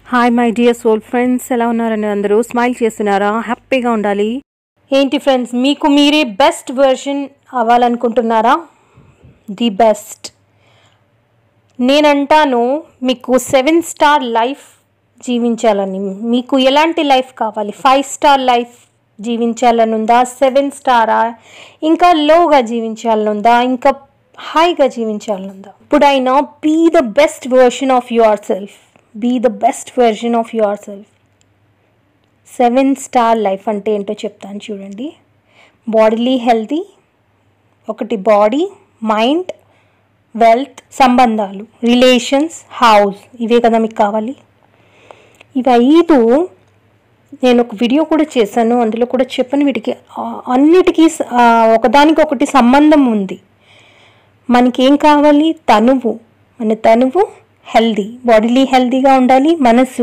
hi my dear soul friends ఎలా ఉన్నారని అందరూ స్మైల్ చేస్తున్నారా హ్యాపీగా ఉండాలి ఏంటి ఫ్రెండ్స్ మీకు మీరే బెస్ట్ వర్షన్ అవ్వాలనుకుంటున్నారా ది బెస్ట్ నేనంటాను మీకు సెవెన్ స్టార్ లైఫ్ జీవించాలని మీకు ఎలాంటి లైఫ్ కావాలి ఫైవ్ స్టార్ లైఫ్ జీవించాలని ఉందా సెవెన్ స్టారా ఇంకా లోగా జీవించాలని ఉందా ఇంకా హాయిగా జీవించాలని ఉందా ఇప్పుడైనా be the best version of yourself be the best version of yourself seven star life అంటే ఏంటో చెప్తాను చూడండి బాడీలీ హెల్తీ ఒకటి బాడీ మైండ్ వెల్త్ సంబంధాలు రిలేషన్స్ హౌస్ ఇవే కదా మీకు కావాలి ఇవి ఐదు నేను ఒక వీడియో కూడా చేశాను అందులో కూడా చెప్పాను వీటికి ఆ, అన్నిటికీ స- ఆ, ఒకదానికొకటి సంబంధం ఉంది మనకి ఏం కావాలి తనువు మన తనువు హెల్దీ బాడీలీ హెల్దీగా ఉండాలి మనసు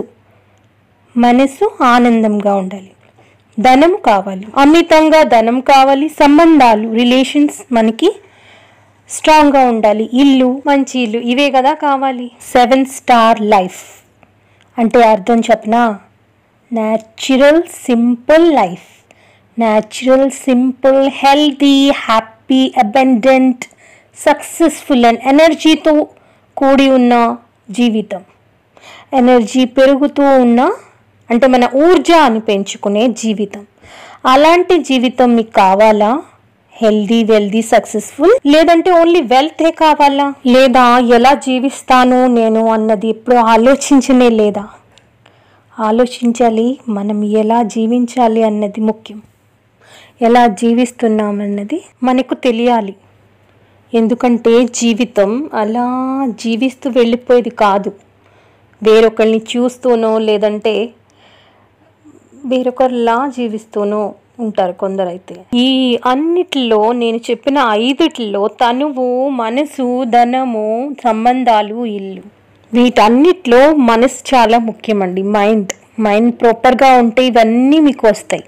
మనసు ఆనందంగా ఉండాలి ధనం కావాలి అమితంగా ధనం కావాలి సంబంధాలు రిలేషన్స్ మనకి స్ట్రాంగ్గా ఉండాలి ఇల్లు మంచి ఇల్లు ఇవే కదా కావాలి సెవెన్ స్టార్ లైఫ్ అంటే అర్థం చెప్పనా natural simple life natural simple healthy happy abundant successful and ఎనర్జీతో కూడి ఉన్న జీవితం ఎనర్జీ పెరుగుతూ ఉన్న అంటే మన ఊర్జాని పెంచుకునే జీవితం అలాంటి జీవితం మీకు కావాలా హెల్దీ వెల్దీ సక్సెస్ఫుల్ లేదంటే ఓన్లీ వెల్తే కావాలా లేదా ఎలా జీవిస్తాను నేను అన్నది ఎప్పుడు ఆలోచించనే లేదా ఆలోచించాలి మనం ఎలా జీవించాలి అన్నది ముఖ్యం ఎలా జీవిస్తున్నామన్నది మనకు తెలియాలి ఎందుకంటే జీవితం అలా జీవిస్తూ వెళ్ళిపోయేది కాదు వేరొకరిని చూస్తూనో లేదంటే వేరొకరిలా జీవిస్తూనో ఉంటారు కొందరైతే ఈ అన్నిటిలో నేను చెప్పిన ఐదిట్లో తనువు మనసు ధనము సంబంధాలు ఇల్లు వీటన్నిటిలో మనసు చాలా ముఖ్యమండి మైండ్ మైండ్ ప్రాపర్గా ఉంటే ఇవన్నీ మీకు వస్తాయి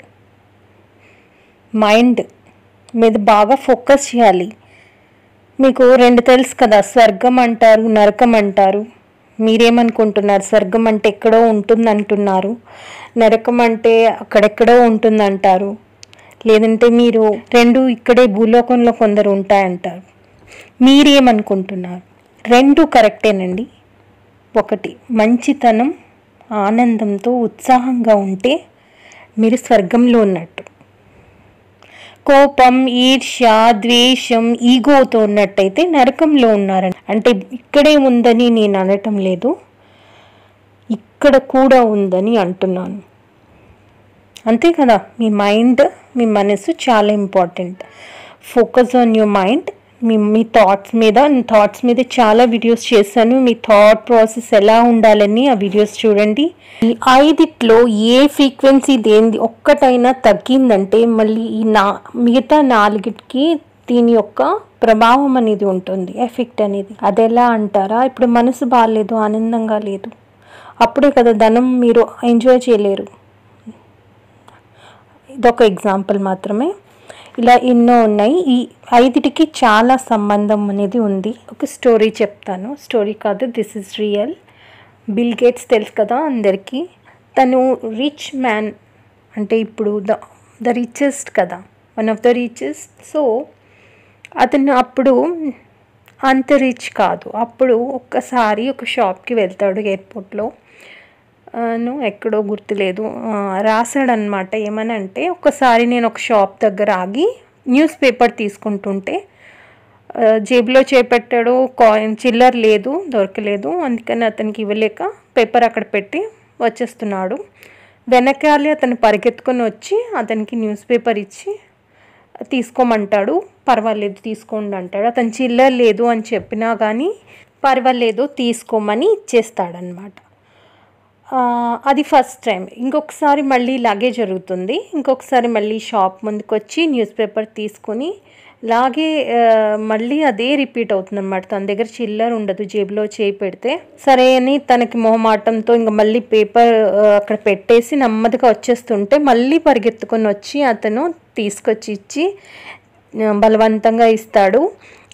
మైండ్ మీద బాగా ఫోకస్ చేయాలి మీకు రెండు తెలుసు కదా స్వర్గం అంటారు నరకం అంటారు మీరేమనుకుంటున్నారు స్వర్గం అంటే ఎక్కడో ఉంటుంది అంటున్నారు నరకం అంటే అక్కడెక్కడో ఉంటుంది అంటారు లేదంటే మీరు రెండు ఇక్కడే భూలోకంలో కొందరు ఉంటాయంటారు మీరేమనుకుంటున్నారు రెండు కరెక్టేనండి ఒకటి మంచితనం ఆనందంతో ఉత్సాహంగా ఉంటే మీరు స్వర్గంలో ఉన్నట్టు కోపం ఈర్ష్య ద్వేషం ఈగోతో ఉన్నట్టయితే నరకంలో ఉన్నారని అంటే ఇక్కడే ఉందని నేను అనటం లేదు ఇక్కడ కూడా ఉందని అంటున్నాను అంతే కదా మీ మైండ్ మీ మనసు చాలా important focus on your mind మీ మీ థాట్స్ మీద థాట్స్ మీద చాలా వీడియోస్ చేశాను మీ థాట్ ప్రాసెస్ ఎలా ఉండాలని ఆ వీడియోస్ చూడండి ఈ ఐదిట్లో ఏ ఫ్రీక్వెన్సీ దేనిది ఒక్కటైనా తగ్గిందంటే మళ్ళీ ఈ నా మిగతా నాలుగిటికి దీని యొక్క ప్రభావం అనేది ఉంటుంది ఎఫెక్ట్ అనేది అది ఎలా అంటారా ఇప్పుడు మనసు బాగాలేదు ఆనందంగా లేదు అప్పుడే కదా ధనం మీరు ఎంజాయ్ చేయలేరు ఇదొక ఎగ్జాంపుల్ మాత్రమే ఇలా ఎన్నో ఉన్నాయి ఈ ఐదిటికి చాలా సంబంధం అనేది ఉంది ఒక స్టోరీ చెప్తాను స్టోరీ కాదు this is real Bill Gates తెలుసు కదా అందరికీ తను రిచ్ మ్యాన్ అంటే ఇప్పుడు ద ద రిచెస్ట్ కదా one of the richest so అతను అప్పుడు అంత రిచ్ కాదు అప్పుడు ఒక్కసారి ఒక షాప్కి వెళ్తాడు ఎయిర్పోర్ట్లో ను ఎక్కడో గుర్తులేదు ఆ, రాశాడనమాట ఏమనంటే ఒక్కసారి నేను ఒక షాప్ దగ్గర ఆగి న్యూస్ పేపర్ తీసుకుంటుంటే ఆ, జేబులో చేపెట్టాడు కాయిన్ చిల్లర లేదు దొరకలేదు అందుకని అతనికి ఇవ్వలేక పేపర్ అక్కడ పెట్టి వచ్చేస్తున్నాడు వెనకాలే అతను పరిగెత్తుకొని వచ్చి అతనికి న్యూస్ పేపర్ ఇచ్చి తీసుకోమంటాడు పర్వాలేదు తీసుకోండి అంటాడు అతను చిల్లర లేదు అని చెప్పినా కానీ పర్వాలేదు తీసుకోమని ఇచ్చేస్తాడనమాట ఆ, అది ఫస్ట్ టైం ఇంకొకసారి మళ్ళీ ఇలాగే జరుగుతుంది ఇంకొకసారి మళ్ళీ షాప్ ముందుకు వచ్చి న్యూస్ పేపర్ తీసుకొని ఇలాగే ఆ, మళ్ళీ అదే రిపీట్ అవుతుంది అనమాట తన దగ్గర చిల్లర ఉండదు జేబులో చేయి పెడితే సరే అని తనకి మొహమాటంతో ఇంకా మళ్ళీ పేపర్ ఆ, అక్కడ పెట్టేసి నెమ్మదిగా వచ్చేస్తుంటే మళ్ళీ పరిగెత్తుకొని వచ్చి అతను తీసుకొచ్చి ఇచ్చి ఆ, బలవంతంగా ఇస్తాడు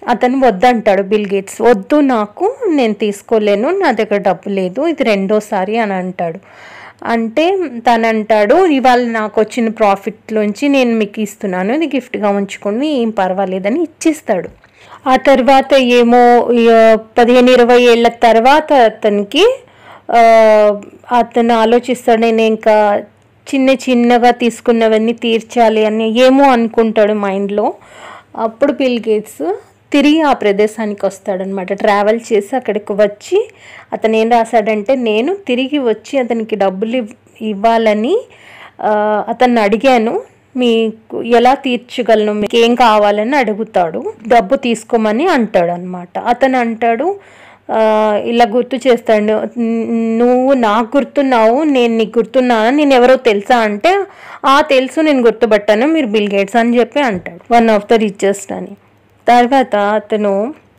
అతను వద్దంటాడు బిల్ గేట్స్ వద్దు నాకు నేను తీసుకోలేను నా దగ్గర డబ్బు లేదు ఇది రెండోసారి అని అంటాడు అంటే తను అంటాడు ఇవాళ నాకు వచ్చిన ప్రాఫిట్లోంచి నేను మీకు ఇస్తున్నాను ఇది గిఫ్ట్గా ఉంచుకొని ఏం పర్వాలేదని ఇచ్చిస్తాడు ఆ తర్వాత ఏమో ఇక పదిహేను ఇరవై ఏళ్ళ తర్వాత అతనికి ఆ, అతను ఆలోచిస్తాడు నేను ఇంకా చిన్న చిన్నగా తీసుకున్నవన్నీ తీర్చాలి అని ఏమో అనుకుంటాడు మైండ్లో అప్పుడు బిల్ గేట్స్ తిరిగి ఆ ప్రదేశానికి వస్తాడనమాట ట్రావెల్ చేసి అక్కడికి వచ్చి అతను ఏం రాశాడంటే నేను తిరిగి వచ్చి అతనికి డబ్బులు ఇవ్- ఇవ్వాలని ఆ, అతన్ని అడిగాను మీకు ఎలా తీర్చగలను మీకు ఏం కావాలని అడుగుతాడు డబ్బు తీసుకోమని అంటాడు అనమాట అతను అంటాడు ఆ, ఇలా గుర్తు చేస్తాడు "ను- నువ్వు నాకు గుర్తున్నావు నేను నీకు గుర్తున్నాను నేను ఎవరో తెలుసా అంటే ఆ తెలుసు నేను గుర్తుపట్టాను మీరు బిల్ గేట్స్ అని చెప్పి అంటాడు వన్ ఆఫ్ ద రిచెస్ట్ అని తర్వాత అతను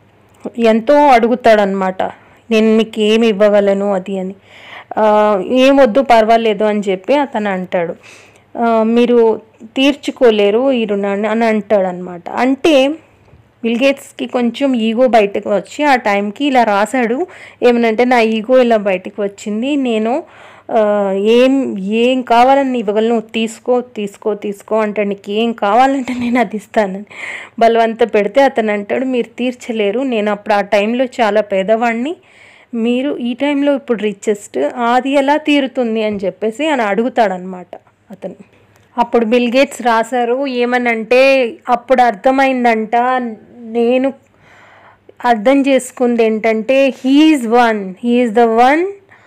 ఎంతో అడుగుతాడనమాట నేను మీకు ఏమి ఇవ్వగలను అది అని ఆ, ఏం వద్దు పర్వాలేదు అని చెప్పి అతను అంటాడు ఆ, మీరు తీర్చుకోలేరు ఈ రుణాన్ని అని అంటాడు అనమాట అంటే విల్గేట్స్కి కొంచెం ఈగో బయటకు వచ్చి ఆ టైంకి ఇలా రాశాడు ఏమనంటే నా ఈగో ఇలా బయటకు వచ్చింది నేను ఆ, ఏం ఏం కావాలని ఇవ్వగలను నువ్వు తీసుకో తీసుకో తీసుకో అంటాడు నీకు ఏం కావాలంటే నేను అది ఇస్తానని బలవంత పెడితే అతను అంటాడు మీరు తీర్చలేరు నేను అప్పుడు ఆ టైంలో చాలా పేదవాడిని మీరు ఈ టైంలో ఇప్పుడు రిచెస్ట్ అది ఎలా తీరుతుంది అని చెప్పేసి అని అడుగుతాడనమాట అతను అప్పుడు బిల్ గేట్స్ రాశారు ఏమనంటే అప్పుడు అర్థమైందంట నేను అర్థం చేసుకుంది ఏంటంటే he's one he's the one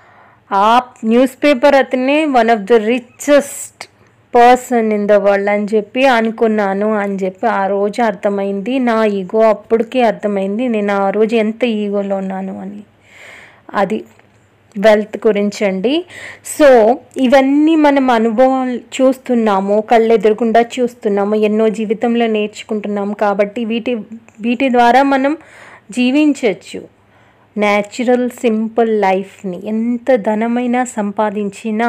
ఆ న్యూస్ పేపర్ అతనే one of the richest person in the world అని చెప్పి అనుకున్నాను అని చెప్పి ఆ రోజు అర్థమైంది నా ఈగో అప్పటికే అర్థమైంది నేను ఆ రోజు ఎంత ఈగోలో ఉన్నాను అని అది వెల్త్ గురించి అండి సో ఇవన్నీ మనం అనుభవాలు చూస్తున్నాము కళ్ళెదురకుండా చూస్తున్నాము ఎన్నో జీవితంలో నేర్చుకుంటున్నాము కాబట్టి వీటి వీటి ద్వారా మనం జీవించవచ్చు న్యాచురల్ సింపుల్ లైఫ్ని ఎంత ధనమైనా సంపాదించినా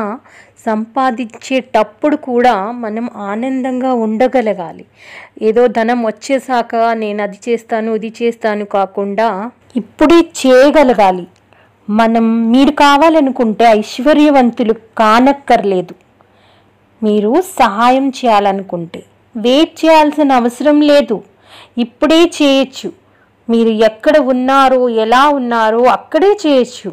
సంపాదించేటప్పుడు కూడా మనం ఆనందంగా ఉండగలగాలి ఏదో ధనం వచ్చేసాక నేను అది చేస్తాను ఇది చేస్తాను కాకుండా ఇప్పుడే చేయగలగాలి మనం మీరు కావాలనుకుంటే ఐశ్వర్యవంతులు కానక్కర్లేదు మీరు సహాయం చేయాలనుకుంటే వెయిట్ చేయాల్సిన అవసరం లేదు ఇప్పుడే చేయొచ్చు మీరు ఎక్కడ ఉన్నారో ఎలా ఉన్నారో అక్కడే చేయొచ్చు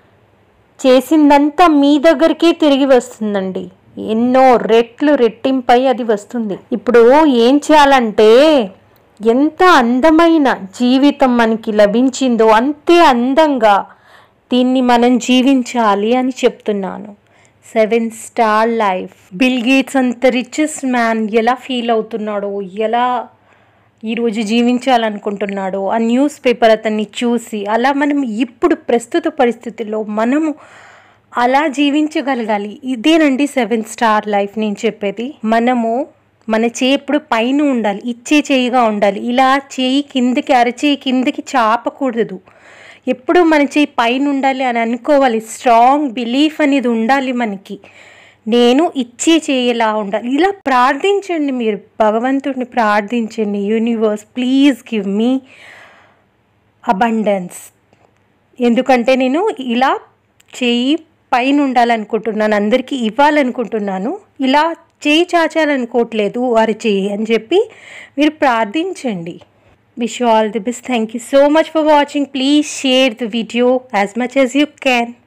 చేసిందంతా మీ దగ్గరికే తిరిగి వస్తుందండి ఎన్నో రెట్లు రెట్టింపై అది వస్తుంది ఇప్పుడు ఏం చేయాలంటే ఎంత అందమైన జీవితం మనకి లభించిందో అంతే అందంగా దీన్ని మనం జీవించాలి అని చెప్తున్నాను seven star life Bill Gates అంత రిచెస్ట్ మ్యాన్ ఎలా ఫీల్ అవుతున్నాడో ఎలా ఈరోజు జీవించాలనుకుంటున్నాడో ఆ న్యూస్ పేపర్ అతన్ని చూసి అలా మనం ఇప్పుడు ప్రస్తుత పరిస్థితుల్లో మనము అలా జీవించగలగాలి ఇదేనండి సెవెన్ స్టార్ లైఫ్ నేను చెప్పేది మనము మన చేయి ఎప్పుడు పైన ఉండాలి ఇచ్చే చేయిగా ఉండాలి ఇలా చేయి కిందకి అరచేయి కిందకి చాపకూడదు ఎప్పుడు మన చేయి పైన ఉండాలి అని అనుకోవాలి స్ట్రాంగ్ బిలీఫ్ అనేది ఉండాలి మనకి నేను ఇచ్చే చేయలా ఉండాలి ఇలా ప్రార్థించండి మీరు భగవంతుడిని ప్రార్థించండి universe please give me abundance ఎందుకంటే నేను ఇలా చేయి పైన ఉండాలనుకుంటున్నాను అందరికీ ఇవ్వాలనుకుంటున్నాను ఇలా చేయి చాచాలనుకోవట్లేదు వారి చేయి అని చెప్పి మీరు ప్రార్థించండి wish all the best thank you so much for watching please share the video as much as you can